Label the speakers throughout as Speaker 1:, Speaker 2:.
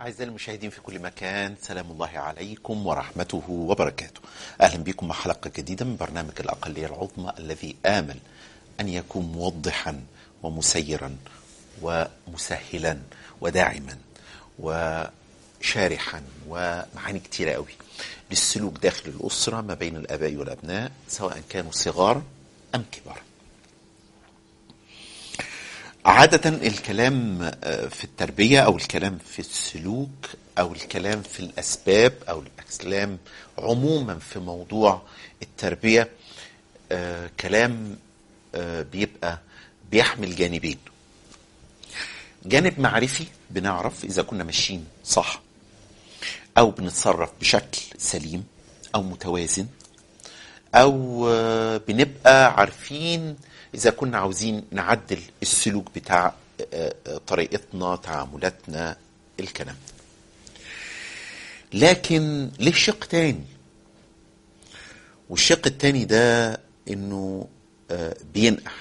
Speaker 1: أعزائي المشاهدين في كل مكان سلام الله عليكم ورحمته وبركاته أهلا بكم مع حلقة جديدة من برنامج الأقلية العظمى الذي آمل أن يكون موضحا ومسيرا ومسهلا وداعما وشارحا ومعاني كتيرة قوي للسلوك داخل الأسرة ما بين الآباء والأبناء سواء كانوا صغار أم كبار عادة الكلام في التربية أو الكلام في السلوك أو الكلام في الأسباب أو الكلام عموما في موضوع التربية آه، كلام آه، بيبقى بيحمل جانبين جانب معرفي بنعرف إذا كنا ماشيين صح أو بنتصرف بشكل سليم أو متوازن أو آه، بنبقى عارفين إذا كنا عاوزين نعدل السلوك بتاع آه، آه، طريقتنا تعاملاتنا الكلام ده. لكن ليه شق تاني والشق التاني ده انه آه، بينقح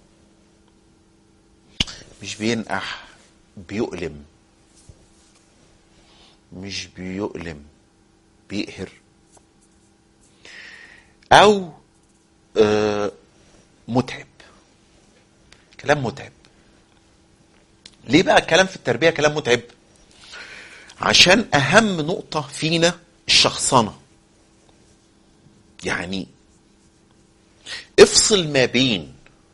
Speaker 1: مش بينقح بيؤلم مش بيؤلم بيقهر او آه، متعب كلام متعب ليه بقى الكلام في التربيه كلام متعب عشان اهم نقطه فينا الشخصنه يعني افصل ما بين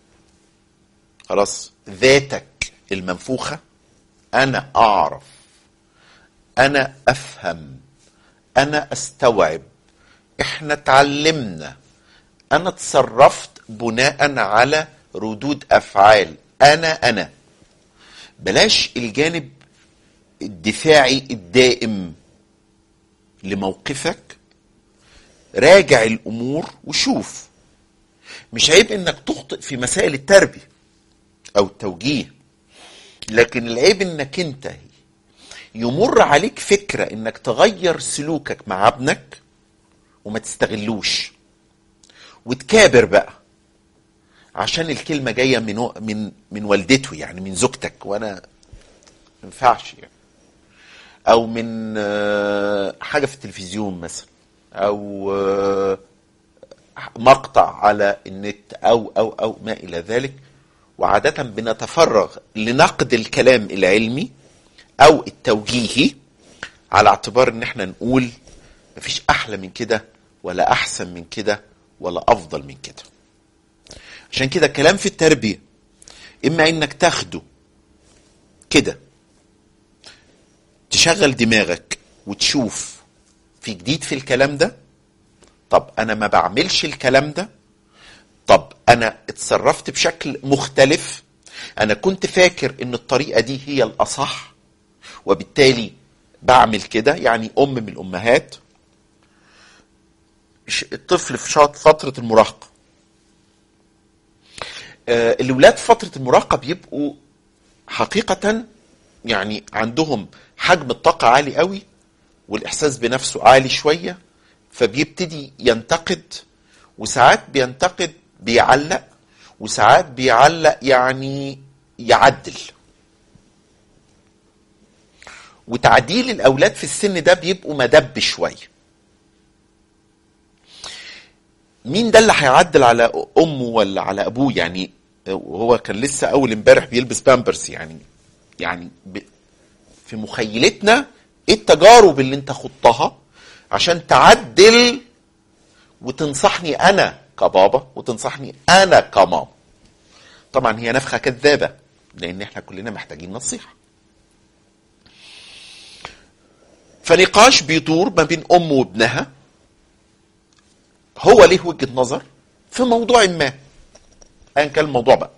Speaker 1: خلاص ذاتك المنفوخه انا اعرف انا افهم انا استوعب احنا اتعلمنا انا تصرفت بناء على ردود افعال انا انا بلاش الجانب الدفاعي الدائم لموقفك راجع الامور وشوف مش عيب انك تخطئ في مسائل التربيه او التوجيه لكن العيب انك انت يمر عليك فكره انك تغير سلوكك مع ابنك وما تستغلوش وتكابر بقى عشان الكلمه جايه من من من والدته يعني من زوجتك وانا ما ينفعش يعني او من آه، حاجه في التلفزيون مثلا او آه، مقطع على النت او او او ما الى ذلك وعاده بنتفرغ لنقد الكلام العلمي او التوجيهي على اعتبار ان احنا نقول مفيش احلى من كده ولا احسن من كده ولا افضل من كده عشان كده الكلام في التربيه اما انك تاخده كده تشغل دماغك وتشوف في جديد في الكلام ده طب انا ما بعملش الكلام ده طب انا اتصرفت بشكل مختلف انا كنت فاكر ان الطريقه دي هي الاصح وبالتالي بعمل كده يعني ام من الامهات ش- الطفل في شاط فتره المراهقه آه، الولاد في فتره المراهقه بيبقوا حقيقه يعني عندهم حجم الطاقه عالي قوي والاحساس بنفسه عالي شويه فبيبتدي ينتقد وساعات بينتقد بيعلق وساعات بيعلق يعني يعدل وتعديل الاولاد في السن ده بيبقوا مدب شويه مين ده اللي هيعدل على امه ولا على ابوه يعني وهو كان لسه اول امبارح بيلبس بامبرز يعني يعني ب... في مخيلتنا ايه التجارب اللي انت خضتها عشان تعدل وتنصحني انا كبابا وتنصحني انا كماما طبعا هي نفخه كذابه لان احنا كلنا محتاجين نصيحه فنقاش بيدور ما بين ام وابنها هو ليه وجهه نظر في موضوع ما ايا كان الموضوع بقى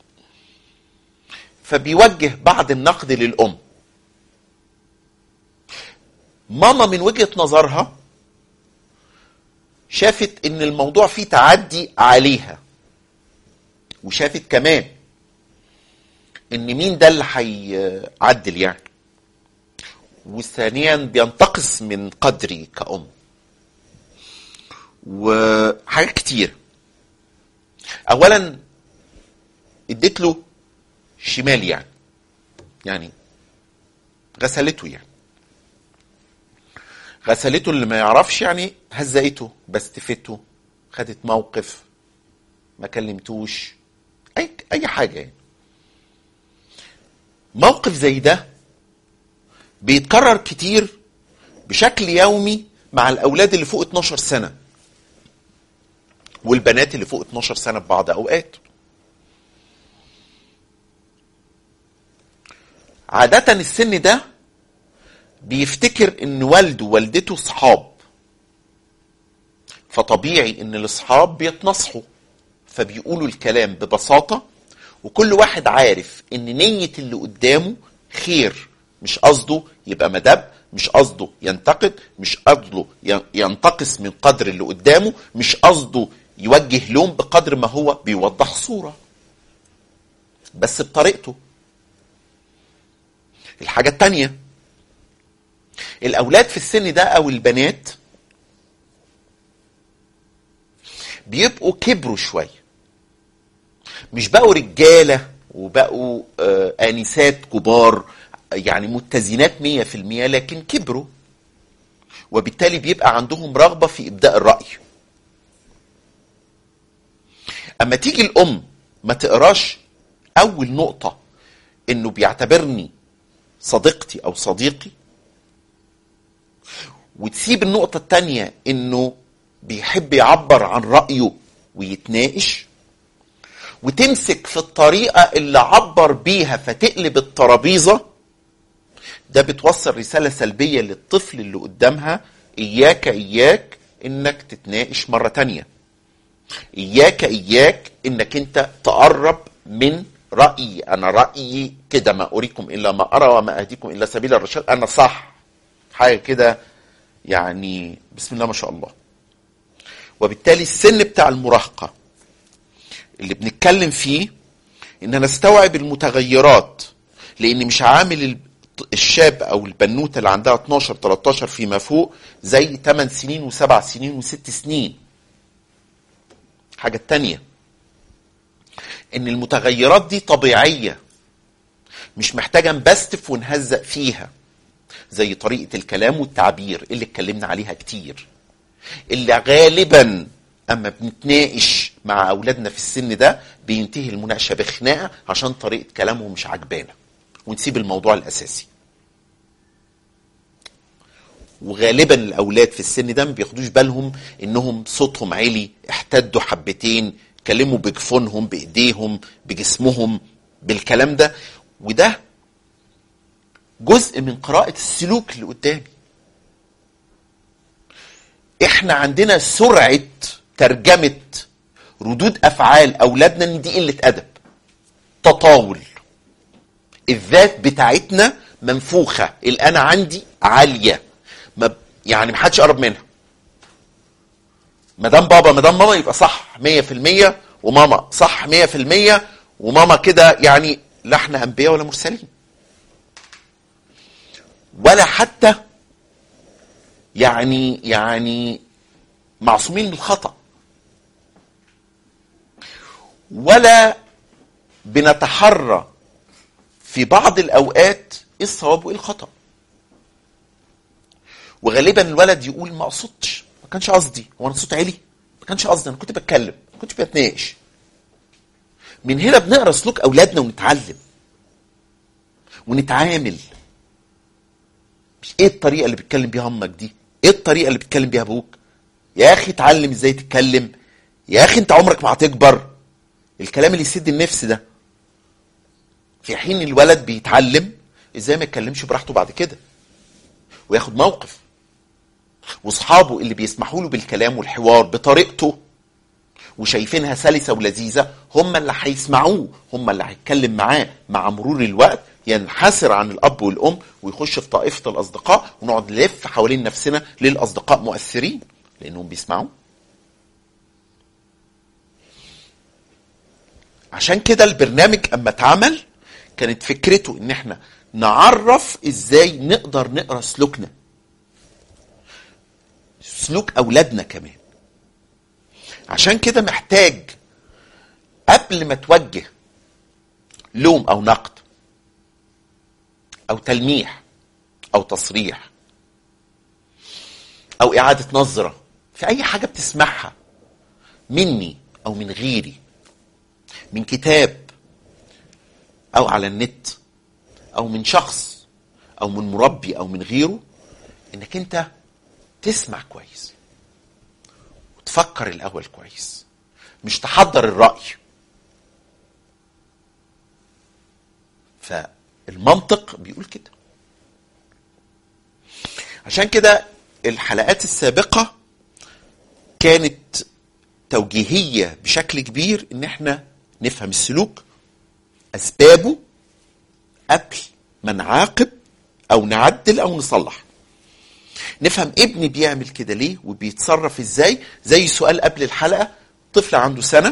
Speaker 1: فبيوجه بعض النقد للام ماما من وجهه نظرها شافت ان الموضوع فيه تعدي عليها وشافت كمان ان مين ده اللي هيعدل يعني وثانيا بينتقص من قدري كأم وحاجات كتير اولا اديت له شمال يعني يعني غسلته يعني غسلته اللي ما يعرفش يعني هزقته بستفته خدت موقف ما كلمتوش اي اي حاجه يعني موقف زي ده بيتكرر كتير بشكل يومي مع الاولاد اللي فوق 12 سنه والبنات اللي فوق 12 سنه في بعض اوقات عادة السن ده بيفتكر ان والده ووالدته صحاب فطبيعي ان الاصحاب بيتنصحوا فبيقولوا الكلام ببساطة وكل واحد عارف ان نية اللي قدامه خير مش قصده يبقى مدب مش قصده ينتقد مش قصده ينتقص من قدر اللي قدامه مش قصده يوجه لوم بقدر ما هو بيوضح صورة بس بطريقته الحاجة التانية الأولاد في السن ده أو البنات بيبقوا كبروا شوية مش بقوا رجالة وبقوا آه آنسات كبار يعني متزنات مية في المية لكن كبروا وبالتالي بيبقى عندهم رغبة في إبداء الرأي أما تيجي الأم ما تقراش أول نقطة إنه بيعتبرني صديقتي أو صديقي وتسيب النقطة التانية إنه بيحب يعبر عن رأيه ويتناقش وتمسك في الطريقة اللي عبر بيها فتقلب الترابيزة ده بتوصل رسالة سلبية للطفل اللي قدامها إياك إياك إنك تتناقش مرة تانية إياك إياك إنك أنت تقرب من رأيي أنا رأيي كده ما أريكم إلا ما أرى وما أهديكم إلا سبيل الرشاد أنا صح حاجة كده يعني بسم الله ما شاء الله وبالتالي السن بتاع المراهقة اللي بنتكلم فيه ان انا استوعب المتغيرات لاني مش عامل الشاب او البنوته اللي عندها 12 13 فيما فوق زي 8 سنين و7 سنين و6 سنين حاجة التانية ان المتغيرات دي طبيعية مش محتاجة نبستف ونهزق فيها زي طريقة الكلام والتعبير اللي اتكلمنا عليها كتير اللي غالبا اما بنتناقش مع اولادنا في السن ده بينتهي المناقشه بخناقه عشان طريقه كلامهم مش عجبانا ونسيب الموضوع الاساسي وغالبا الاولاد في السن ده ما بياخدوش بالهم انهم صوتهم عالي احتدوا حبتين كلموا بجفونهم بايديهم بجسمهم بالكلام ده وده جزء من قراءة السلوك اللي قدامي احنا عندنا سرعة ترجمة ردود افعال اولادنا ان دي قلة ادب تطاول الذات بتاعتنا منفوخة الانا عندي عالية ما يعني محدش يقرب منها مدام بابا مدام ماما يبقى صح 100% وماما صح 100% وماما كده يعني لا احنا انبياء ولا مرسلين ولا حتى يعني يعني معصومين من الخطأ ولا بنتحرى في بعض الأوقات إيه الصواب وإيه الخطأ وغالبا الولد يقول ما قصدتش ما كانش قصدي هو انا صوت عالي ما كانش قصدي انا كنت بتكلم ما كنتش بتناقش من هنا بنقرا سلوك اولادنا ونتعلم ونتعامل ايه الطريقه اللي بيتكلم بيها امك دي ايه الطريقه اللي بيتكلم بيها ابوك يا اخي اتعلم ازاي تتكلم يا اخي انت عمرك ما هتكبر الكلام اللي يسد النفس ده في حين الولد بيتعلم ازاي ما يتكلمش براحته بعد كده وياخد موقف واصحابه اللي بيسمحوا له بالكلام والحوار بطريقته وشايفينها سلسه ولذيذه هم اللي هيسمعوه هم اللي هيتكلم معاه مع مرور الوقت ينحسر عن الاب والام ويخش في طائفه الاصدقاء ونقعد نلف حوالين نفسنا للاصدقاء مؤثرين لانهم بيسمعوا عشان كده البرنامج اما اتعمل كانت فكرته ان احنا نعرف ازاي نقدر نقرا سلوكنا سلوك اولادنا كمان عشان كده محتاج قبل ما توجه لوم او نقد او تلميح او تصريح او اعاده نظره في اي حاجه بتسمعها مني او من غيري من كتاب او على النت او من شخص او من مربي او من غيره انك انت تسمع كويس وتفكر الاول كويس مش تحضر الراي فالمنطق بيقول كده عشان كده الحلقات السابقه كانت توجيهيه بشكل كبير ان احنا نفهم السلوك اسبابه قبل ما نعاقب او نعدل او نصلح نفهم ابني بيعمل كده ليه وبيتصرف ازاي زي سؤال قبل الحلقه طفل عنده سنه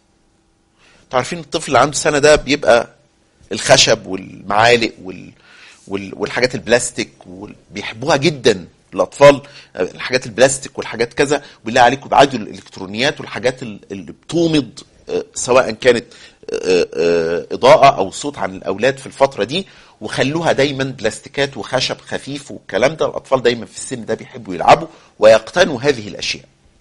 Speaker 1: تعرفين الطفل اللي عنده سنه ده بيبقى الخشب والمعالق وال... وال... والحاجات البلاستيك وال... بيحبوها جدا الاطفال الحاجات البلاستيك والحاجات كذا بالله عليكم ابعدوا الالكترونيات والحاجات اللي بتومض سواء كانت اضاءه او صوت عن الاولاد في الفتره دي وخلوها دايما بلاستيكات وخشب خفيف والكلام ده الاطفال دايما في السن ده بيحبوا يلعبوا ويقتنوا هذه الاشياء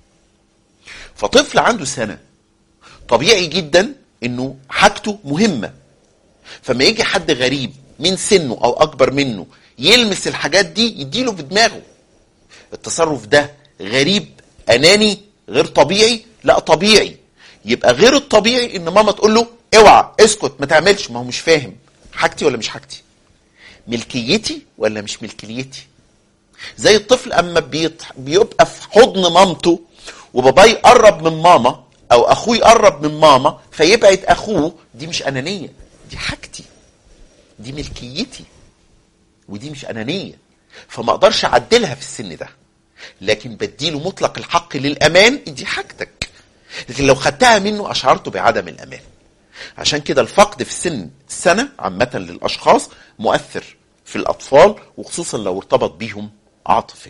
Speaker 1: فطفل عنده سنه طبيعي جدا انه حاجته مهمه فما يجي حد غريب من سنه او اكبر منه يلمس الحاجات دي يديله بدماغه التصرف ده غريب اناني غير طبيعي لا طبيعي يبقى غير الطبيعي ان ماما تقول له اوعى اسكت ما تعملش ما هو مش فاهم حاجتي ولا مش حاجتي ملكيتي ولا مش ملكيتي زي الطفل اما بيط... بيبقى في حضن مامته وباباه يقرب من ماما او اخوه يقرب من ماما فيبعد اخوه دي مش انانيه دي حاجتي دي ملكيتي ودي مش انانيه فما اقدرش اعدلها في السن ده لكن بديله مطلق الحق للامان دي حاجتك لكن لو خدتها منه اشعرته بعدم الامان عشان كده الفقد في سن السنه عامه للاشخاص مؤثر في الاطفال وخصوصا لو ارتبط بيهم عاطفيا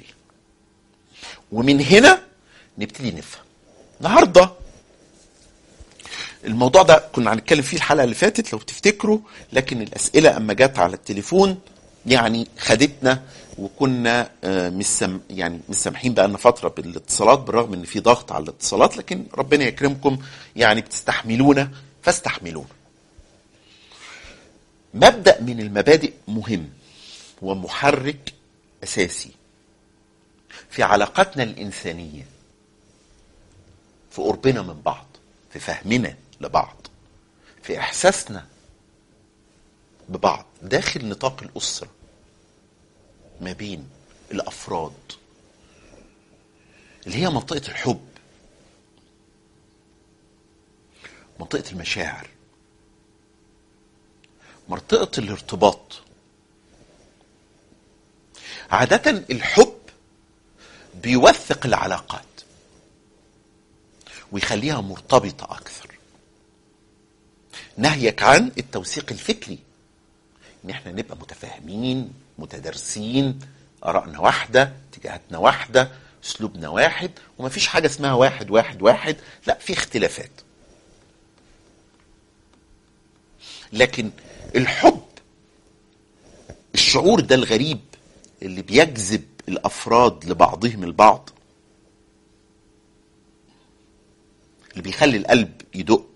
Speaker 1: ومن هنا نبتدي نفهم النهارده الموضوع ده كنا هنتكلم فيه الحلقه اللي فاتت لو تفتكروا لكن الاسئله اما جت على التليفون يعني خدتنا وكنا مش سم يعني مش سامحين بقى لنا فتره بالاتصالات بالرغم ان في ضغط على الاتصالات لكن ربنا يكرمكم يعني بتستحملونا فاستحملونا. مبدا من المبادئ مهم ومحرك اساسي في علاقاتنا الانسانيه في قربنا من بعض في فهمنا لبعض في احساسنا ببعض داخل نطاق الاسره ما بين الافراد اللي هي منطقه الحب منطقه المشاعر منطقه الارتباط عاده الحب بيوثق العلاقات ويخليها مرتبطه اكثر نهيك عن التوثيق الفكري ان احنا نبقى متفاهمين متدارسين ارائنا واحده اتجاهاتنا واحده اسلوبنا واحد ومفيش حاجه اسمها واحد واحد واحد لا في اختلافات لكن الحب الشعور ده الغريب اللي بيجذب الافراد لبعضهم البعض اللي بيخلي القلب يدق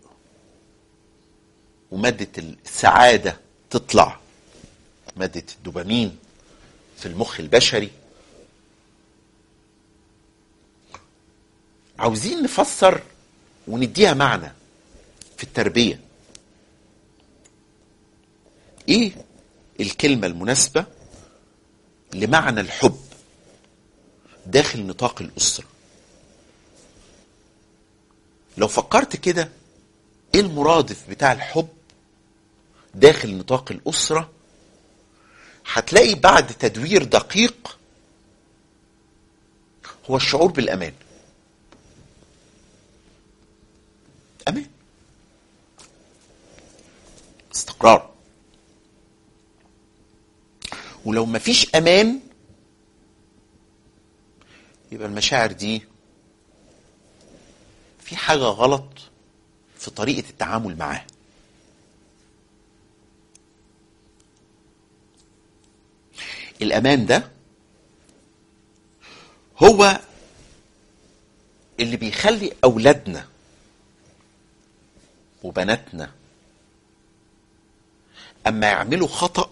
Speaker 1: وماده السعاده تطلع مادة الدوبامين في المخ البشري عاوزين نفسر ونديها معنى في التربية ايه الكلمة المناسبة لمعنى الحب داخل نطاق الأسرة لو فكرت كده ايه المرادف بتاع الحب داخل نطاق الأسرة هتلاقي بعد تدوير دقيق هو الشعور بالأمان أمان استقرار ولو مفيش أمان يبقى المشاعر دي في حاجة غلط في طريقة التعامل معاها الامان ده هو اللي بيخلي اولادنا وبناتنا اما يعملوا خطأ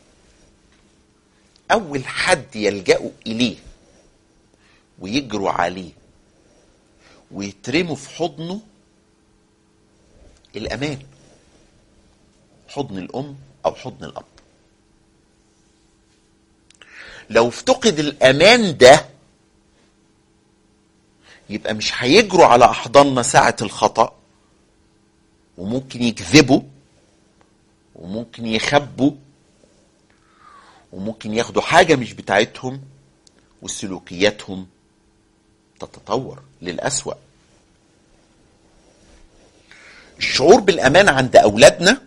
Speaker 1: اول حد يلجأوا اليه ويجروا عليه ويترموا في حضنه الامان حضن الام او حضن الاب لو افتقد الامان ده يبقى مش هيجروا على احضاننا ساعه الخطا وممكن يكذبوا وممكن يخبوا وممكن ياخدوا حاجه مش بتاعتهم وسلوكياتهم تتطور للأسوأ الشعور بالأمان عند أولادنا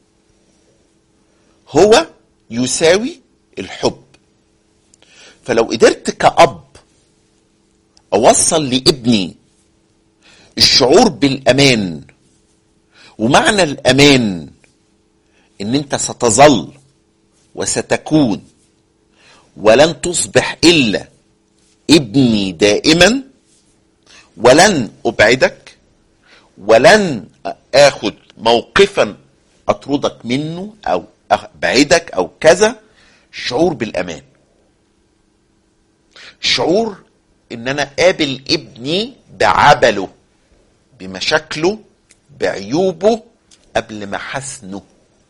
Speaker 1: هو يساوي الحب فلو قدرت كأب أوصل لابني الشعور بالأمان ومعنى الأمان إن أنت ستظل وستكون ولن تصبح إلا ابني دائما ولن ابعدك ولن اخد موقفا اطردك منه او ابعدك او كذا شعور بالامان شعور ان انا قابل ابني بعبله بمشاكله بعيوبه قبل ما حسنه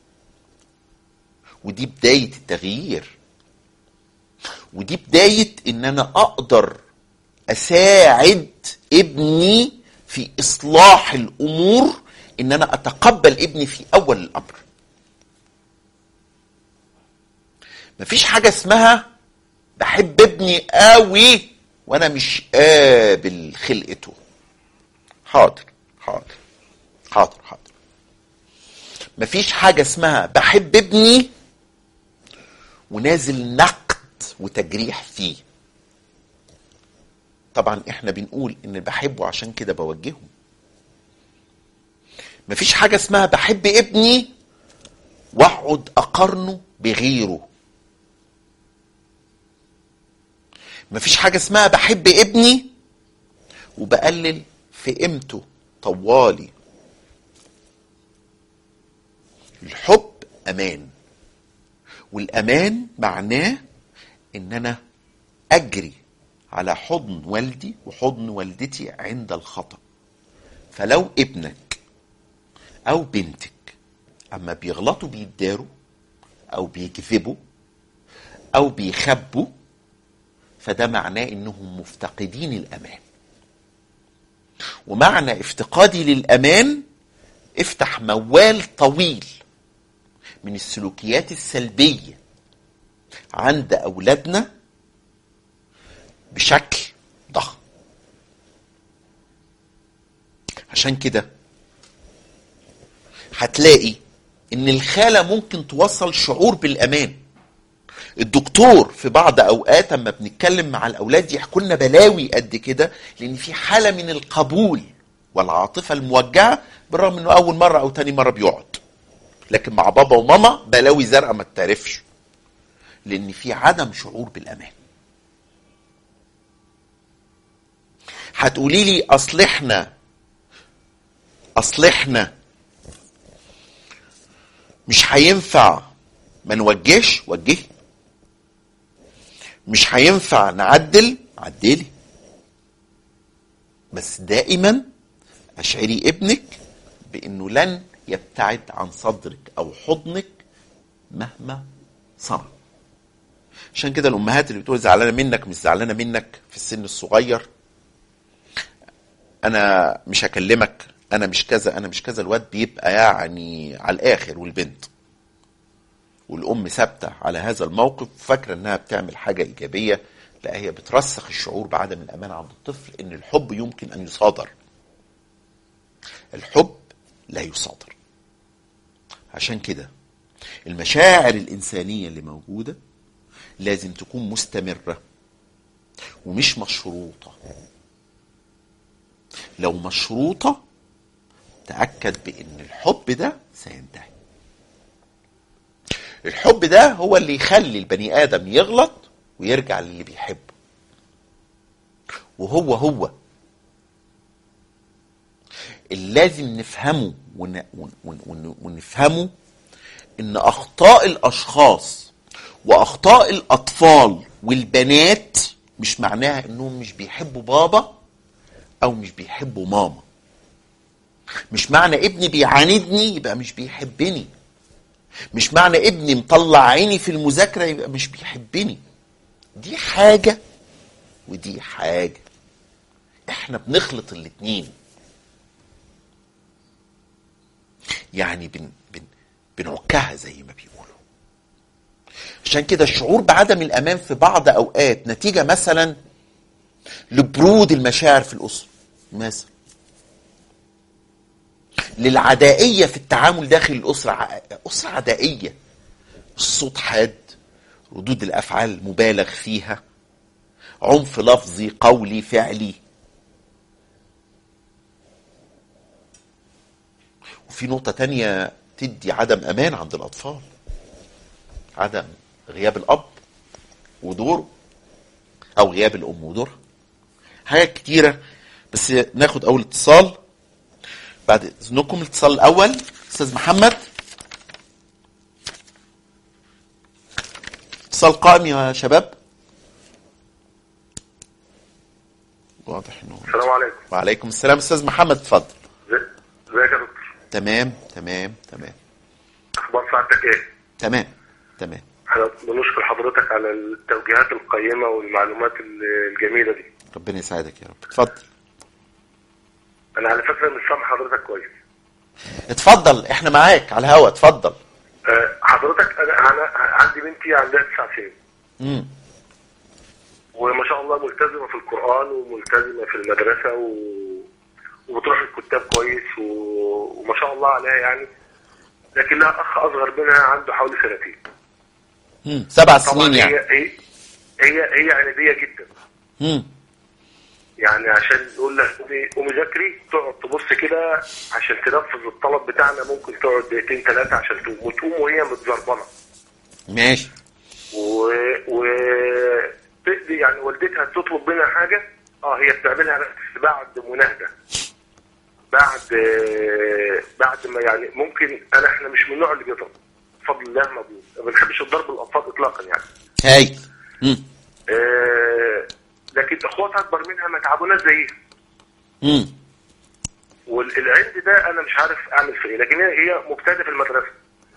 Speaker 1: ودي بدايه التغيير ودي بداية ان انا اقدر اساعد ابني في اصلاح الامور ان انا اتقبل ابني في اول الامر مفيش حاجة اسمها بحب ابني قوي وانا مش قابل خلقته حاضر حاضر حاضر حاضر مفيش حاجة اسمها بحب ابني ونازل نقد وتجريح فيه طبعا احنا بنقول ان بحبه عشان كده بوجهه مفيش حاجة اسمها بحب ابني واقعد اقارنه بغيره مفيش حاجة اسمها بحب ابني وبقلل في قيمته طوالي الحب امان والامان معناه ان انا اجري على حضن والدي وحضن والدتي عند الخطا فلو ابنك او بنتك اما بيغلطوا بيتداروا او بيكذبوا او بيخبوا فده معناه انهم مفتقدين الامان ومعنى افتقادي للامان افتح موال طويل من السلوكيات السلبيه عند اولادنا بشكل ضخم عشان كده هتلاقي ان الخاله ممكن توصل شعور بالامان الدكتور في بعض اوقات اما بنتكلم مع الاولاد يحكوا لنا بلاوي قد كده لان في حاله من القبول والعاطفه الموجهه بالرغم انه اول مره او تاني مره بيقعد لكن مع بابا وماما بلاوي زرقاء ما تعرفش لان في عدم شعور بالامان هتقولي لي اصل احنا اصل احنا مش هينفع ما نوجهش وجهي مش هينفع نعدل عدلي بس دائما اشعري ابنك بانه لن يبتعد عن صدرك او حضنك مهما صنع عشان كده الامهات اللي بتقول زعلانه منك مش زعلانه منك في السن الصغير انا مش هكلمك انا مش كذا انا مش كذا الواد بيبقى يعني على الاخر والبنت والام ثابته على هذا الموقف فاكره انها بتعمل حاجه ايجابيه لا هي بترسخ الشعور بعدم الامان عند الطفل ان الحب يمكن ان يصادر الحب لا يصادر عشان كده المشاعر الانسانيه اللي موجوده لازم تكون مستمره ومش مشروطه لو مشروطه تاكد بان الحب ده سينتهي الحب ده هو اللي يخلي البني ادم يغلط ويرجع للي بيحبه وهو هو اللي لازم نفهمه ون... ون... ون... ونفهمه ان اخطاء الاشخاص واخطاء الاطفال والبنات مش معناها انهم مش بيحبوا بابا او مش بيحبوا ماما مش معنى ابني بيعاندني يبقى مش بيحبني مش معنى ابني مطلع عيني في المذاكره يبقى مش بيحبني دي حاجه ودي حاجه احنا بنخلط الاتنين يعني بن بن بنعكها زي ما بيقولوا عشان كده الشعور بعدم الامان في بعض اوقات نتيجه مثلا لبرود المشاعر في الاسره مثلا للعدائيه في التعامل داخل الاسره ع- اسره عدائيه الصوت حاد ردود الافعال مبالغ فيها عنف لفظي قولي فعلي وفي نقطة تانية تدي عدم أمان عند الأطفال عدم غياب الأب ودوره أو غياب الأم ودورها حاجات كتيرة بس ناخد أول اتصال بعد إذنكم الاتصال الأول أستاذ محمد اتصال قائم يا شباب واضح انه
Speaker 2: السلام عليكم
Speaker 1: وعليكم السلام استاذ محمد اتفضل
Speaker 2: ازي- ازيك يا دكتور
Speaker 1: تمام تمام تمام
Speaker 2: اخبار سعادتك ايه
Speaker 1: تمام تمام
Speaker 2: احنا بنشكر حضرتك على التوجيهات القيمه والمعلومات ال- الجميله دي
Speaker 1: ربنا يساعدك يا رب اتفضل
Speaker 2: انا على فكره مش سامع حضرتك كويس
Speaker 1: اتفضل احنا معاك على الهوا اتفضل
Speaker 2: أه، حضرتك انا انا عندي بنتي عندها تسع سنين
Speaker 1: امم
Speaker 2: وما شاء الله ملتزمه في القران وملتزمه في المدرسه و... وبتروح الكتاب كويس و... وما شاء الله عليها يعني لكن لها اخ اصغر منها عنده حوالي سنتين
Speaker 1: امم سبع
Speaker 2: طبعا
Speaker 1: سنين
Speaker 2: هي
Speaker 1: يعني
Speaker 2: هي هي هي عناديه جدا
Speaker 1: امم
Speaker 2: يعني عشان نقول لها قومي قومي ذاكري تقعد تبص كده عشان تنفذ الطلب بتاعنا ممكن تقعد دقيقتين ثلاثه عشان تقوم وتقوم وهي متزربنه
Speaker 1: ماشي
Speaker 2: و, و... تقضي يعني والدتها تطلب منها حاجه اه هي بتعملها بس بعد مناهده بعد بعد ما يعني ممكن انا احنا مش من النوع اللي بيضرب بفضل الله ما بي- ما بنحبش الضرب الاطفال اطلاقا يعني
Speaker 1: هاي امم
Speaker 2: آه لكن اخواتها اكبر منها ما تعبوناش زيها
Speaker 1: امم
Speaker 2: والعند ده انا مش عارف اعمل فيه ايه لكن هي هي مجتهده في المدرسه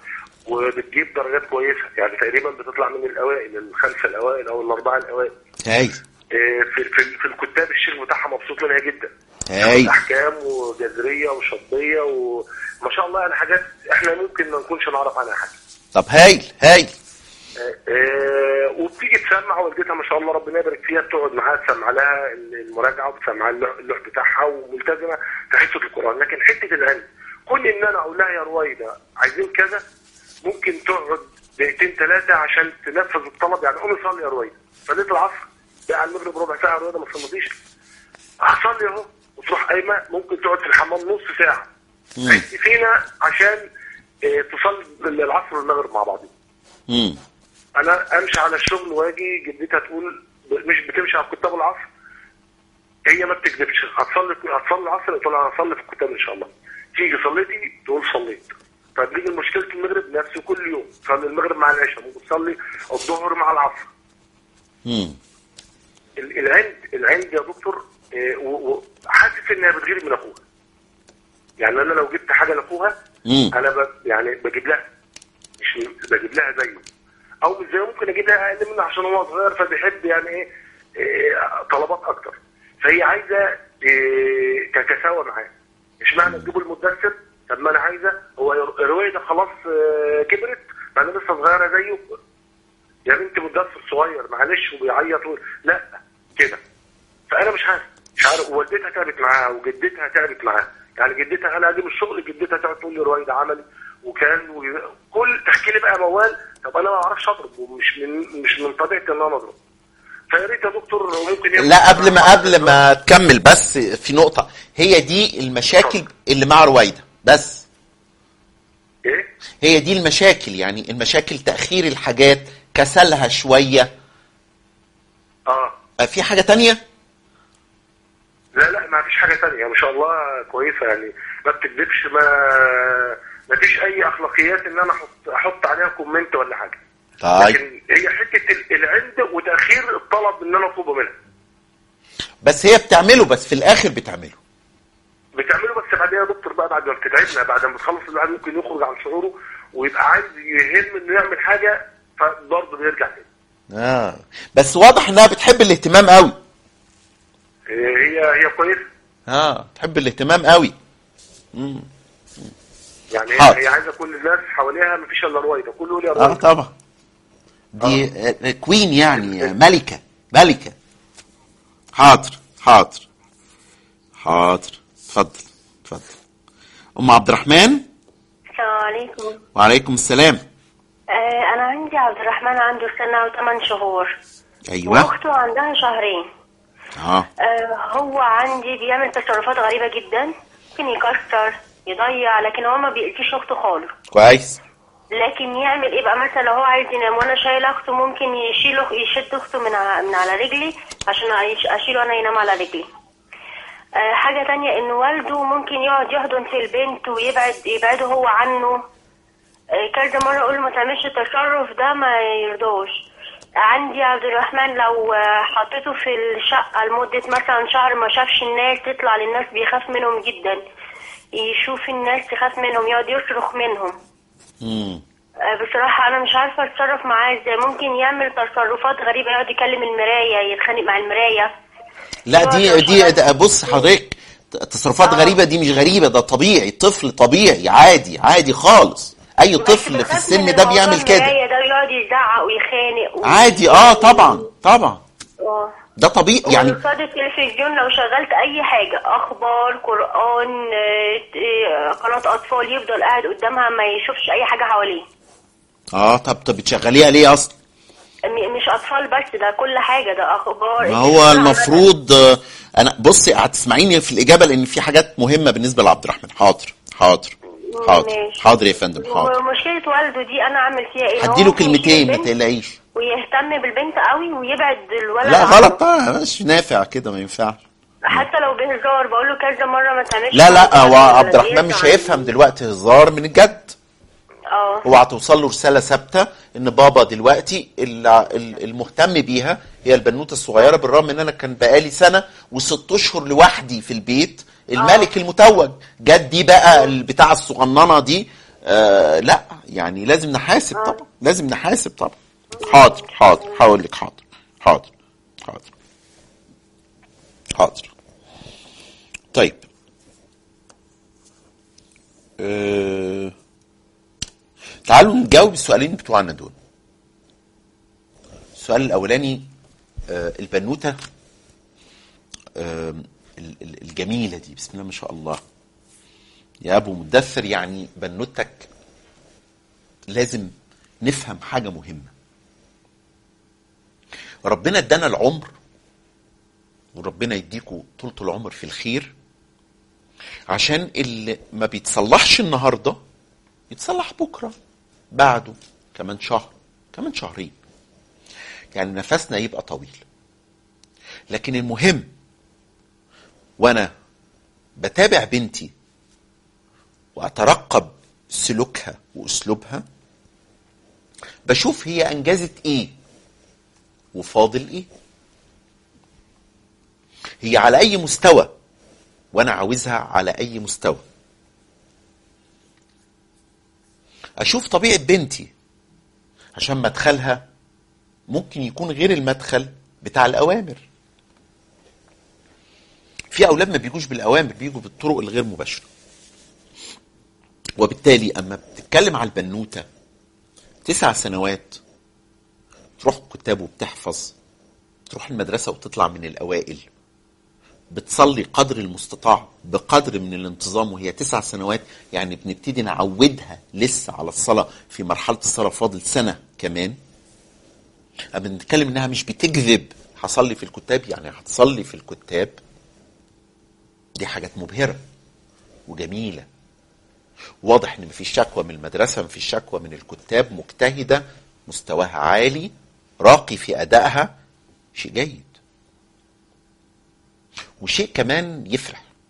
Speaker 2: وبتجيب درجات كويسه يعني تقريبا بتطلع من الاوائل الخمسه الاوائل او الاربعه الاوائل
Speaker 1: هاي
Speaker 2: آه، في في في الكتاب الشيخ بتاعها مبسوط منها جدا
Speaker 1: هاي
Speaker 2: احكام وجذريه وشطبيه وما شاء الله يعني حاجات احنا ممكن ما نكونش نعرف عنها حاجه
Speaker 1: طب هايل هايل
Speaker 2: آه، آه، وبتيجي تسمع والدتها ما شاء الله ربنا يبارك فيها بتقعد معاها تسمع لها المراجعه وبتسمع لها اللوح بتاعها وملتزمه في حصه القران لكن حته العلم كون ان انا اقول لها يا رويده عايزين كذا ممكن تقعد دقيقتين ثلاثه عشان تنفذ الطلب يعني قومي صلي يا رويده صليت العصر بقى على المغرب ربع ساعه يا رويده ما صليتيش هصلي اهو وتروح قايمه ممكن تقعد في الحمام نص ساعه
Speaker 1: مم.
Speaker 2: فينا عشان آه، تصلي العصر والمغرب مع بعض
Speaker 1: امم
Speaker 2: انا امشي على الشغل واجي جدتها تقول مش بتمشي على كتاب العصر هي ما بتكذبش هتصلي هتصلي العصر تقول انا هصلي في الكتاب ان شاء الله تيجي صليتي تقول صليت طب نيجي لمشكله المغرب نفس كل يوم تصلي المغرب مع العشاء ممكن تصلي الظهر مع العصر
Speaker 1: امم
Speaker 2: ال- العند العند يا دكتور آه، و- و- حاسس انها بتغير من اخوها يعني انا لو جبت حاجه لاخوها
Speaker 1: امم
Speaker 2: انا ب... يعني بجيب لها مش بجيب لها زيه او مش زيه ممكن اجيب لها اقل منه عشان هو صغير فبيحب يعني ايه إيه، طلبات اكتر فهي عايزه إيه، تتساوى معاه مش معنى تجيبوا المدثر طب ما انا عايزه هو الروايه ده خلاص آه، كبرت ما انا لسه صغيره زيه يا بنت مدثر صغير معلش وبيعيط و- لا كده فانا مش عارف مش عارف والدتها تعبت معاها وجدتها تعبت معاها يعني جدتها انا اجي من الشغل جدتها تقعد تقول لي رويد عملي وكان وكل تحكي لي بقى موال طب انا ما اعرفش اضرب ومش من مش من طبيعتي ان انا اضرب فيا ريت يا دكتور ممكن يبقى-
Speaker 1: لا قبل ما قبل ما تكمل بس في نقطة هي دي المشاكل اللي مع رويدة بس
Speaker 2: ايه
Speaker 1: هي دي المشاكل يعني المشاكل تأخير الحاجات كسلها شوية
Speaker 2: اه
Speaker 1: آه، في حاجة تانية
Speaker 2: حاجه تانية ما شاء الله كويسه يعني ما بتكذبش ما ما فيش اي اخلاقيات ان انا احط احط عليها كومنت ولا حاجه
Speaker 1: طيب
Speaker 2: لكن هي حته ال- العند وتاخير الطلب ان انا اطلبه منها
Speaker 1: بس هي بتعمله بس في الاخر بتعمله
Speaker 2: بتعمله بس بعدين يا دكتور بقى بعد ما بتتعبنا بعد ما بتخلص الواحد ممكن يخرج عن شعوره ويبقى عايز يهم انه يعمل حاجه فبرضه بيرجع تاني
Speaker 1: اه بس واضح انها بتحب الاهتمام قوي
Speaker 2: هي هي كويسه
Speaker 1: اه تحب الاهتمام قوي
Speaker 2: يعني
Speaker 1: حاضر.
Speaker 2: هي, هي عايزه كل الناس حواليها مفيش الا رويده كله يقول يا
Speaker 1: اه
Speaker 2: رويده
Speaker 1: طبعا دي آه. كوين يعني آه، ملكة ملكة حاضر حاضر حاضر اتفضل اتفضل ام عبد الرحمن
Speaker 3: السلام عليكم
Speaker 1: وعليكم السلام
Speaker 3: آه انا عندي عبد الرحمن عنده سنة وثمان شهور
Speaker 1: ايوه
Speaker 3: واخته عندها شهرين
Speaker 1: اه
Speaker 3: آه هو عندي بيعمل تصرفات غريبة جدا ممكن يكسر يضيع لكن هو ما بيأذيش اخته خالص
Speaker 1: كويس
Speaker 3: لكن يعمل ايه بقى مثلا لو هو عايز ينام وانا شايله اخته ممكن يشيله يشد اخته من على من على رجلي عشان أعيش- اشيله انا ينام على رجلي آه حاجة تانية ان والده ممكن يقعد يحضن في البنت ويبعد يبعده هو عنه آه كذا مرة اقول له ما تعملش التصرف ده ما يرضوش عندي عبد الرحمن لو آه، حطيته في الشقة لمدة مثلا شهر ما شافش الناس تطلع للناس بيخاف منهم جدا يشوف الناس يخاف منهم يقعد يصرخ منهم
Speaker 1: امم
Speaker 3: آه، بصراحة أنا مش عارفة أتصرف معاه إزاي ممكن يعمل تصرفات غريبة يقعد يكلم المراية يتخانق مع المراية
Speaker 1: لا دي دي ده بص حضرتك تصرفات
Speaker 3: آه.
Speaker 1: غريبة دي مش غريبة ده طبيعي طفل طبيعي عادي عادي خالص اي
Speaker 3: بس
Speaker 1: طفل في
Speaker 3: بخاف
Speaker 1: السن
Speaker 3: من
Speaker 1: ده
Speaker 3: موضوع
Speaker 1: بيعمل كده
Speaker 3: المراية ده يقعد يزعق ويخانق و...
Speaker 1: عادي اه طبعا طبعا
Speaker 3: آه.
Speaker 1: ده طبيعي يعني
Speaker 3: يعني قصاد التلفزيون لو شغلت أي حاجة أخبار قرآن آه، آه، قناة أطفال يفضل قاعد قدامها ما يشوفش أي حاجة حواليه
Speaker 1: اه طب طب بتشغليها ليه اصلا
Speaker 3: م- مش أطفال بس ده كل حاجة ده أخبار
Speaker 1: ما هو المفروض آه، انا بصي هتسمعيني في الاجابه لان في حاجات مهمه بالنسبه لعبد الرحمن حاضر حاضر حاضر
Speaker 3: ماشي.
Speaker 1: حاضر يا فندم حاضر
Speaker 3: ومشكلة والده دي أنا أعمل فيها إيه؟ هو
Speaker 1: هديله
Speaker 3: ممكن
Speaker 1: كلمتين
Speaker 3: يشيل
Speaker 1: ما
Speaker 3: البنت
Speaker 1: تقلقيش
Speaker 3: ويهتم بالبنت قوي ويبعد الولد
Speaker 1: لا
Speaker 3: عنه.
Speaker 1: غلط طبعا مش نافع كده ما ينفعش
Speaker 3: حتى لو بهزار بقول له كذا مره ما تعملش
Speaker 1: لا لا
Speaker 3: كذا
Speaker 1: هو
Speaker 3: ولا
Speaker 1: عبد الرحمن مش
Speaker 3: يزعل.
Speaker 1: هيفهم دلوقتي هزار من الجد
Speaker 3: اه
Speaker 1: هو هتوصل له رساله ثابته ان بابا دلوقتي ال- ال- المهتم بيها هي البنوته الصغيره بالرغم ان انا كان بقالي سنه وست اشهر لوحدي في البيت الملك المتوج جدي بقى البتاع الصغننه دي آه لا يعني لازم نحاسب طبعا لازم نحاسب طبعا حاضر حاضر هقول لك حاضر حاضر حاضر حاضر طيب آه تعالوا نجاوب السؤالين بتوعنا دول السؤال الاولاني آه، البنوته آه، ال- ال- الجميله دي بسم الله ما شاء الله يا ابو مدثر يعني بنوتك لازم نفهم حاجه مهمه ربنا ادانا العمر وربنا يديكوا طولة العمر في الخير عشان اللي ما بيتصلحش النهارده يتصلح بكره بعده كمان شهر كمان شهرين يعني نفسنا يبقى طويل لكن المهم وانا بتابع بنتي واترقب سلوكها واسلوبها بشوف هي انجزت ايه وفاضل ايه هي على اي مستوى وانا عاوزها على اي مستوى اشوف طبيعه بنتي عشان مدخلها ممكن يكون غير المدخل بتاع الاوامر في اولاد ما بيجوش بالاوامر بيجوا بالطرق الغير مباشره وبالتالي اما بتتكلم على البنوته تسع سنوات تروح كتاب وبتحفظ تروح المدرسه وتطلع من الاوائل بتصلي قدر المستطاع بقدر من الانتظام وهي تسع سنوات يعني بنبتدي نعودها لسه على الصلاة في مرحلة الصلاة فاضل سنة كمان أما بنتكلم إنها مش بتكذب هصلي في الكتاب يعني هتصلي في الكتاب دي حاجات مبهرة وجميلة واضح إن مفيش شكوى من المدرسة مفيش شكوى من الكتاب مجتهدة مستواها عالي راقي في أدائها شيء جيد وشيء كمان يفرح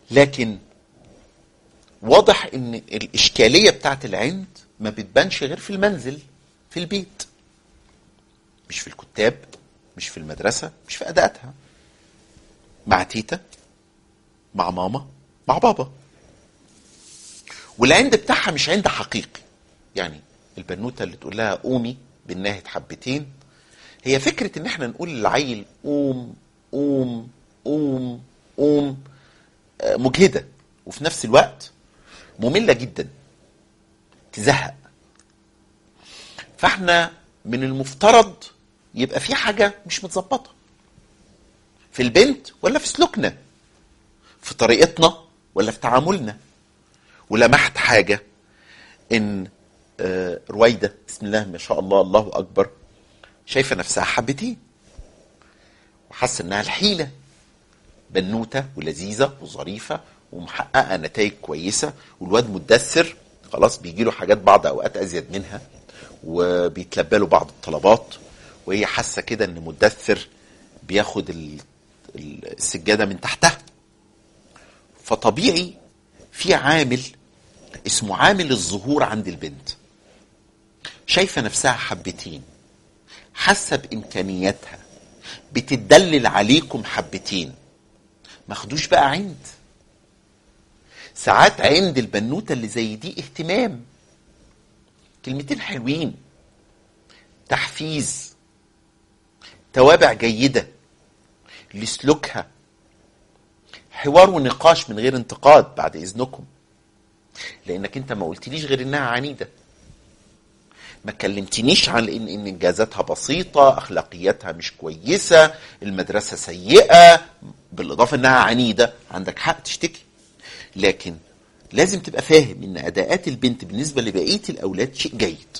Speaker 1: لكن واضح ان الاشكاليه بتاعت العند ما بتبانش غير في المنزل في البيت مش في الكتاب مش في المدرسه مش في ادائاتها مع تيتا مع ماما مع بابا والعند بتاعها مش عند حقيقي يعني البنوته اللي تقول لها قومي بالناهد حبتين هي فكره ان احنا نقول للعيل قوم قوم قوم قوم آه، مجهده وفي نفس الوقت ممله جدا تزهق فاحنا من المفترض يبقى في حاجه مش متظبطه في البنت ولا في سلوكنا في طريقتنا ولا في تعاملنا ولمحت حاجه ان آه، رويده بسم الله ما شاء الله الله اكبر شايفه نفسها حبتين وحاسه انها الحيله بنوته ولذيذه وظريفه ومحققه نتائج كويسه والواد مدثر خلاص بيجي له حاجات بعض اوقات ازيد منها وبيتلبى له بعض الطلبات وهي حاسه كده ان مدثر بياخد ال- ال- السجاده من تحتها فطبيعي في عامل اسمه عامل الظهور عند البنت شايفه نفسها حبتين حاسه بامكانياتها بتدلل عليكم حبتين ما خدوش بقى عند ساعات عند البنوته اللي زي دي اهتمام كلمتين حلوين تحفيز توابع جيده لسلوكها حوار ونقاش من غير انتقاد بعد اذنكم لانك انت ما قلتليش غير انها عنيده ما كلمتنيش عن ان ان انجازاتها بسيطه اخلاقياتها مش كويسه المدرسه سيئه بالاضافه انها عنيده عندك حق تشتكي لكن لازم تبقى فاهم ان اداءات البنت بالنسبه لبقيه الاولاد شيء جيد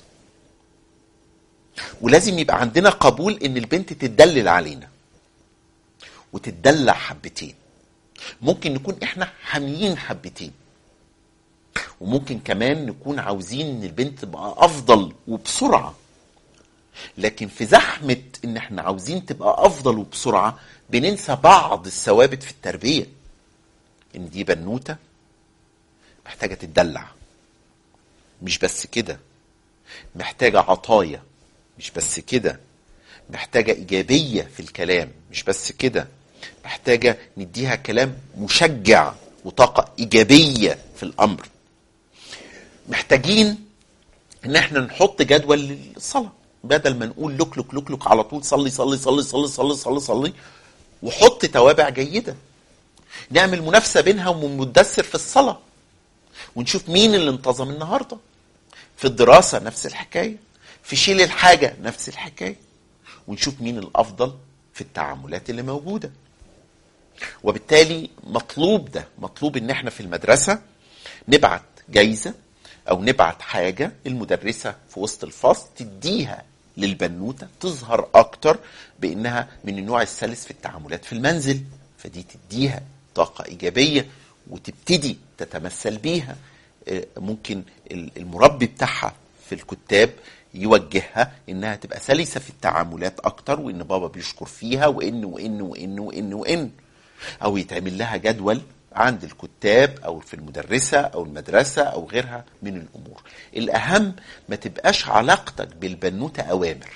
Speaker 1: ولازم يبقى عندنا قبول ان البنت تدلل علينا وتدلع حبتين ممكن نكون احنا حاميين حبتين وممكن كمان نكون عاوزين ان البنت تبقى افضل وبسرعه لكن في زحمه ان احنا عاوزين تبقى افضل وبسرعه بننسى بعض الثوابت في التربيه ان دي بنوته محتاجه تتدلع مش بس كده محتاجه عطايا مش بس كده محتاجه ايجابيه في الكلام مش بس كده محتاجه نديها كلام مشجع وطاقه ايجابيه في الامر محتاجين ان احنا نحط جدول للصلاه بدل ما نقول لك لك لك لك على طول صلي صلي صلي صلي صلي صلي صلي وحط توابع جيده نعمل منافسه بينها ومن مدثر في الصلاه ونشوف مين اللي انتظم النهارده في الدراسه نفس الحكايه في شيل الحاجه نفس الحكايه ونشوف مين الافضل في التعاملات اللي موجوده وبالتالي مطلوب ده مطلوب ان احنا في المدرسه نبعت جايزه او نبعت حاجه المدرسه في وسط الفصل تديها للبنوته تظهر اكتر بانها من النوع السلس في التعاملات في المنزل فدي تديها طاقه ايجابيه وتبتدي تتمثل بيها آه، ممكن ال- المربي بتاعها في الكتاب يوجهها انها تبقى سلسه في التعاملات اكتر وان بابا بيشكر فيها وان وان وان وان وان او يتعمل لها جدول عند الكتاب او في المدرسه او المدرسه او غيرها من الامور الاهم ما تبقاش علاقتك بالبنوته اوامر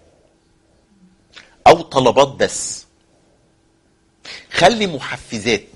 Speaker 1: او طلبات بس خلي محفزات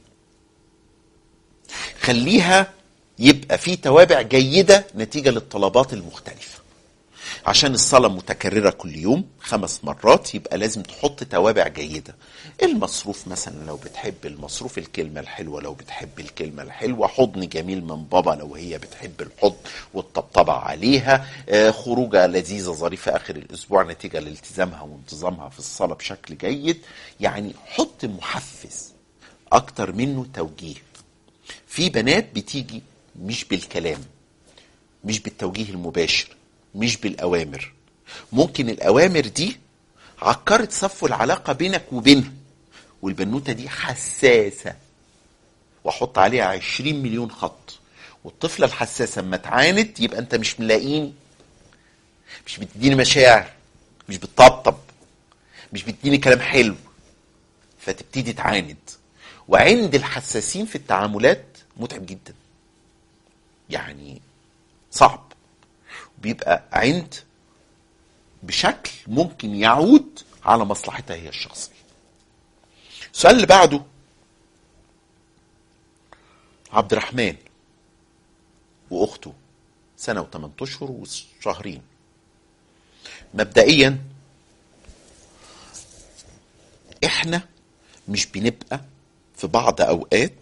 Speaker 1: خليها يبقى في توابع جيده نتيجه للطلبات المختلفه عشان الصلاة متكررة كل يوم خمس مرات يبقى لازم تحط توابع جيدة المصروف مثلا لو بتحب المصروف الكلمة الحلوة لو بتحب الكلمة الحلوة حضن جميل من بابا لو هي بتحب الحضن والطبطبة عليها آه، خروجة لذيذة ظريفة آخر الأسبوع نتيجة لالتزامها وانتظامها في الصلاة بشكل جيد يعني حط محفز أكتر منه توجيه في بنات بتيجي مش بالكلام مش بالتوجيه المباشر مش بالأوامر ممكن الأوامر دي عكرت صفو العلاقة بينك وبينها والبنوتة دي حساسة واحط عليها عشرين مليون خط والطفلة الحساسة اما تعاند يبقى انت مش ملاقيني مش بتديني مشاعر مش بتطبطب مش بتديني كلام حلو فتبتدي تعاند وعند الحساسين في التعاملات متعب جدا يعني صعب بيبقى عند بشكل ممكن يعود على مصلحتها هي الشخصيه السؤال اللي بعده عبد الرحمن واخته سنه وثمان اشهر وشهرين مبدئيا احنا مش بنبقى في بعض اوقات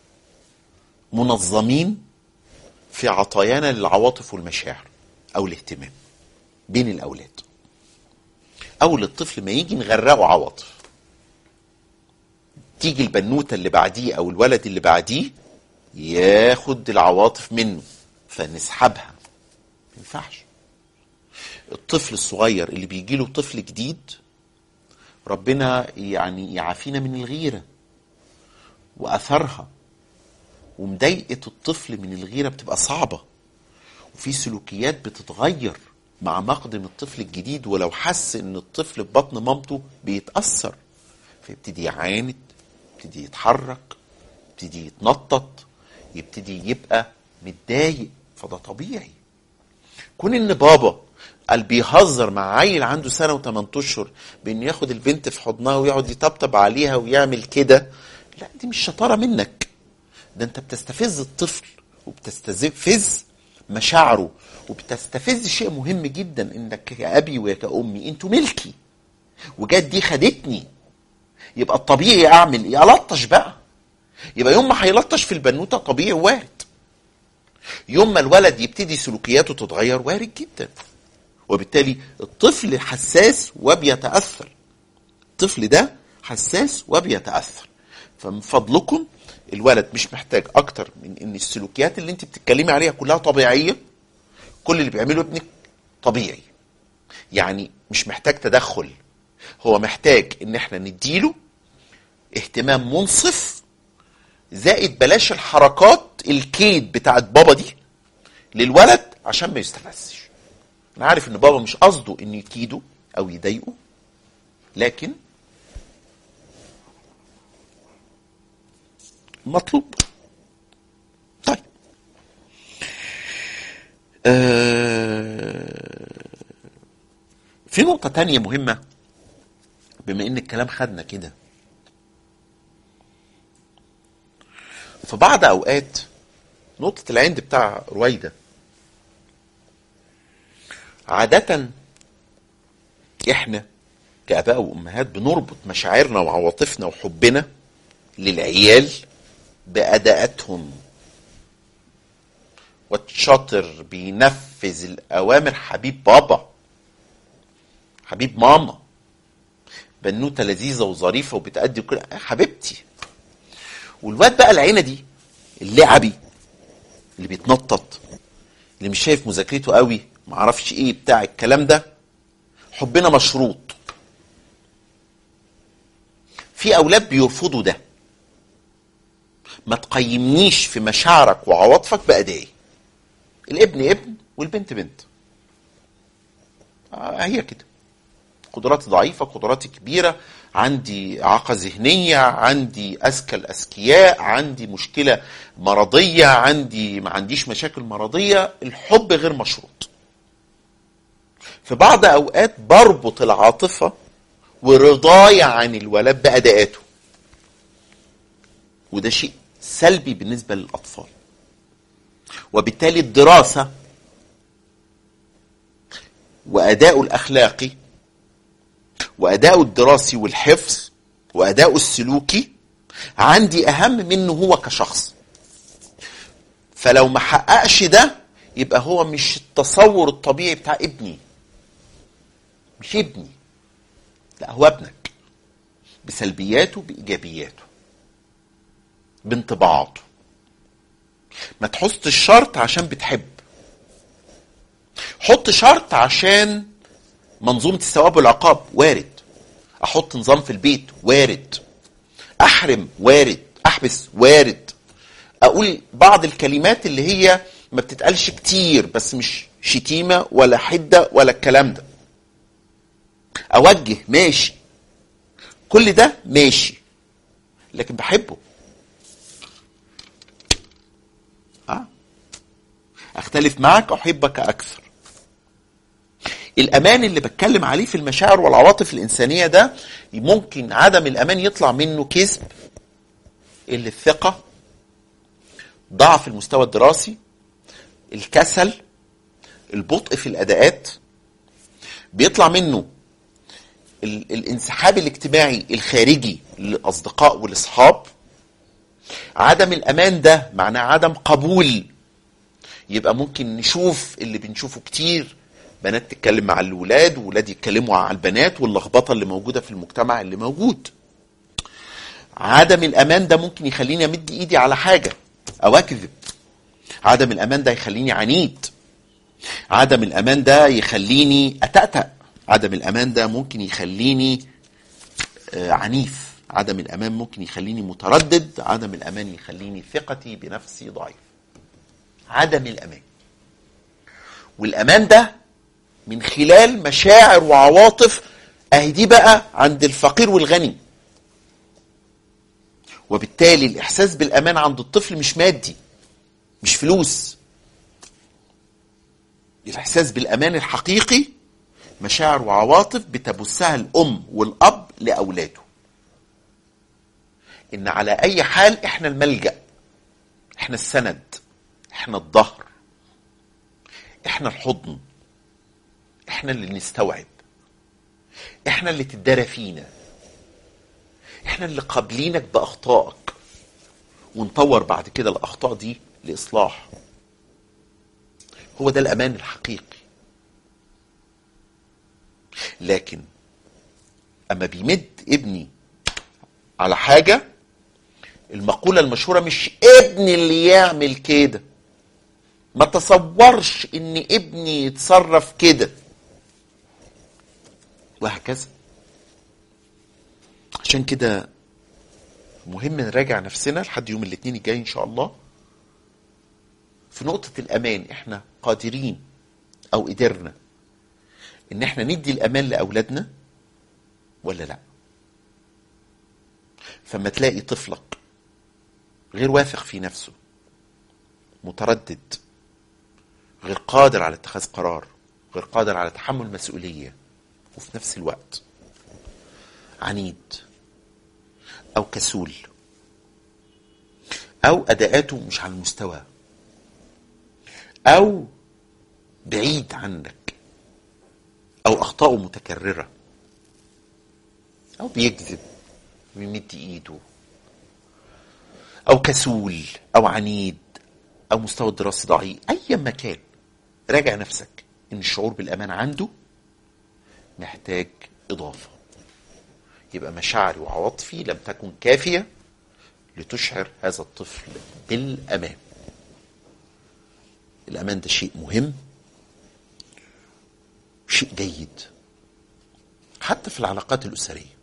Speaker 1: منظمين في عطايانا للعواطف والمشاعر او الاهتمام بين الاولاد اول الطفل ما يجي نغرقه عواطف تيجي البنوته اللي بعديه او الولد اللي بعديه ياخد العواطف منه فنسحبها ما ينفعش الطفل الصغير اللي بيجي له طفل جديد ربنا يعني يعافينا من الغيره واثرها ومضايقه الطفل من الغيره بتبقى صعبه وفي سلوكيات بتتغير مع مقدم الطفل الجديد ولو حس ان الطفل في بطن مامته بيتاثر فيبتدي يعاند يبتدي يتحرك يبتدي يتنطط يبتدي يبقى متضايق فده طبيعي كون ان بابا قال بيهزر مع عيل عنده سنه وثمان اشهر بان ياخد البنت في حضنها ويقعد يطبطب عليها ويعمل كده لا دي مش شطاره منك ده انت بتستفز الطفل وبتستفز مشاعره وبتستفز شيء مهم جدا انك يا ابي ويا كامي انتوا ملكي وجت دي خدتني يبقى الطبيعي اعمل ايه؟ الطش بقى يبقى يوم ما هيلطش في البنوته طبيعي وارد يوم ما الولد يبتدي سلوكياته تتغير وارد جدا وبالتالي الطفل حساس وبيتاثر الطفل ده حساس وبيتاثر فمن فضلكم الولد مش محتاج اكتر من ان السلوكيات اللي انت بتتكلمي عليها كلها طبيعيه كل اللي بيعمله ابنك طبيعي يعني مش محتاج تدخل هو محتاج ان احنا نديله اهتمام منصف زائد بلاش الحركات الكيد بتاعت بابا دي للولد عشان ما يستفزش انا عارف ان بابا مش قصده انه يكيده او يضايقه لكن مطلوب طيب آه في نقطة تانية مهمة بما ان الكلام خدنا كده في بعض اوقات نقطة العند بتاع رويدة عادة احنا كآباء وأمهات بنربط مشاعرنا وعواطفنا وحبنا للعيال بأداءاتهم والشاطر بينفذ الأوامر حبيب بابا حبيب ماما بنوتة لذيذة وظريفة وبتأدي كل حبيبتي والواد بقى العينة دي اللعبي اللي بيتنطط اللي مش شايف مذاكرته قوي معرفش ايه بتاع الكلام ده حبنا مشروط في اولاد بيرفضوا ده ما تقيمنيش في مشاعرك وعواطفك بأدائي الابن ابن والبنت بنت آه هي كده قدراتي ضعيفة قدراتي كبيرة عندي إعاقة ذهنية عندي أذكى الأذكياء عندي مشكلة مرضية عندي ما عنديش مشاكل مرضية الحب غير مشروط في بعض أوقات بربط العاطفة ورضاي عن الولد بأداءاته وده شيء سلبي بالنسبة للأطفال وبالتالي الدراسة وأداؤه الأخلاقي وأداؤه الدراسي والحفظ وأداؤه السلوكي عندي أهم منه هو كشخص فلو ما حققش ده يبقى هو مش التصور الطبيعي بتاع ابني مش ابني لا هو ابنك بسلبياته بإيجابياته بانطباعاته ما تحط الشرط عشان بتحب حط شرط عشان منظومة الثواب والعقاب وارد أحط نظام في البيت وارد أحرم وارد أحبس وارد أقول بعض الكلمات اللي هي ما بتتقالش كتير بس مش شتيمة ولا حدة ولا الكلام ده أوجه ماشي كل ده ماشي لكن بحبه آه. اختلف معك احبك اكثر الامان اللي بتكلم عليه في المشاعر والعواطف الانسانيه ده ممكن عدم الامان يطلع منه كذب قله الثقه ضعف المستوى الدراسي الكسل البطء في الاداءات بيطلع منه ال- الانسحاب الاجتماعي الخارجي للاصدقاء والاصحاب عدم الامان ده معناه عدم قبول يبقى ممكن نشوف اللي بنشوفه كتير بنات تتكلم مع الولاد وولاد يتكلموا مع البنات واللخبطه اللي موجوده في المجتمع اللي موجود عدم الامان ده ممكن يخليني امد ايدي على حاجه او اكذب عدم الامان ده يخليني عنيد عدم الامان ده يخليني اتأتأ عدم الامان ده ممكن يخليني آه، عنيف عدم الامان ممكن يخليني متردد عدم الامان يخليني ثقتي بنفسي ضعيف عدم الامان والامان ده من خلال مشاعر وعواطف اهي دي بقى عند الفقير والغني وبالتالي الاحساس بالامان عند الطفل مش مادي مش فلوس الاحساس بالامان الحقيقي مشاعر وعواطف بتبثها الام والاب لاولاده ان على اي حال احنا الملجا احنا السند احنا الظهر احنا الحضن احنا اللي نستوعب احنا اللي تدارى فينا احنا اللي قابلينك باخطائك ونطور بعد كده الاخطاء دي لاصلاح هو ده الامان الحقيقي لكن اما بيمد ابني على حاجه المقوله المشهوره مش ابني اللي يعمل كده ما تصورش ان ابني يتصرف كده وهكذا عشان كده مهم نراجع نفسنا لحد يوم الاثنين الجاي ان شاء الله في نقطة الأمان احنا قادرين أو قدرنا إن احنا ندي الأمان لأولادنا ولا لا فما تلاقي طفلك غير واثق في نفسه متردد غير قادر على اتخاذ قرار غير قادر على تحمل مسؤولية وفي نفس الوقت عنيد أو كسول أو أداءاته مش على المستوى أو بعيد عنك أو أخطاؤه متكررة أو بيكذب بيمد إيده أو كسول أو عنيد أو مستوى الدراسي ضعيف أي مكان راجع نفسك إن الشعور بالأمان عنده محتاج إضافة يبقى مشاعري وعواطفي لم تكن كافية لتشعر هذا الطفل بالأمان الأمان ده شيء مهم شيء جيد حتى في العلاقات الأسرية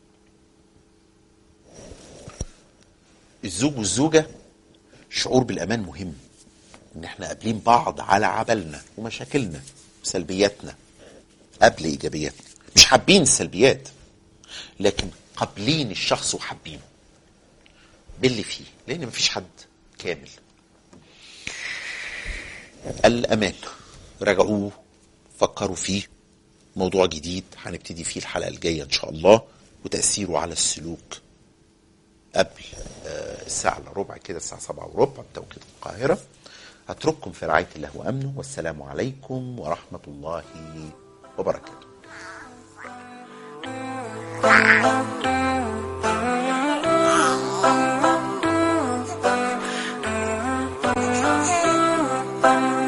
Speaker 1: الزوج والزوجة شعور بالأمان مهم إن احنا قابلين بعض على عبلنا ومشاكلنا وسلبياتنا قبل إيجابياتنا مش حابين السلبيات لكن قابلين الشخص وحابينه باللي فيه لأن مفيش حد كامل الأمان راجعوه فكروا فيه موضوع جديد هنبتدي فيه الحلقة الجاية إن شاء الله وتأثيره على السلوك قبل آه، الساعة إلا ربع كده الساعة سبعة وربع بتوقيت القاهرة هترككم في رعاية الله وأمنه والسلام عليكم ورحمة الله وبركاته
Speaker 4: Thank you.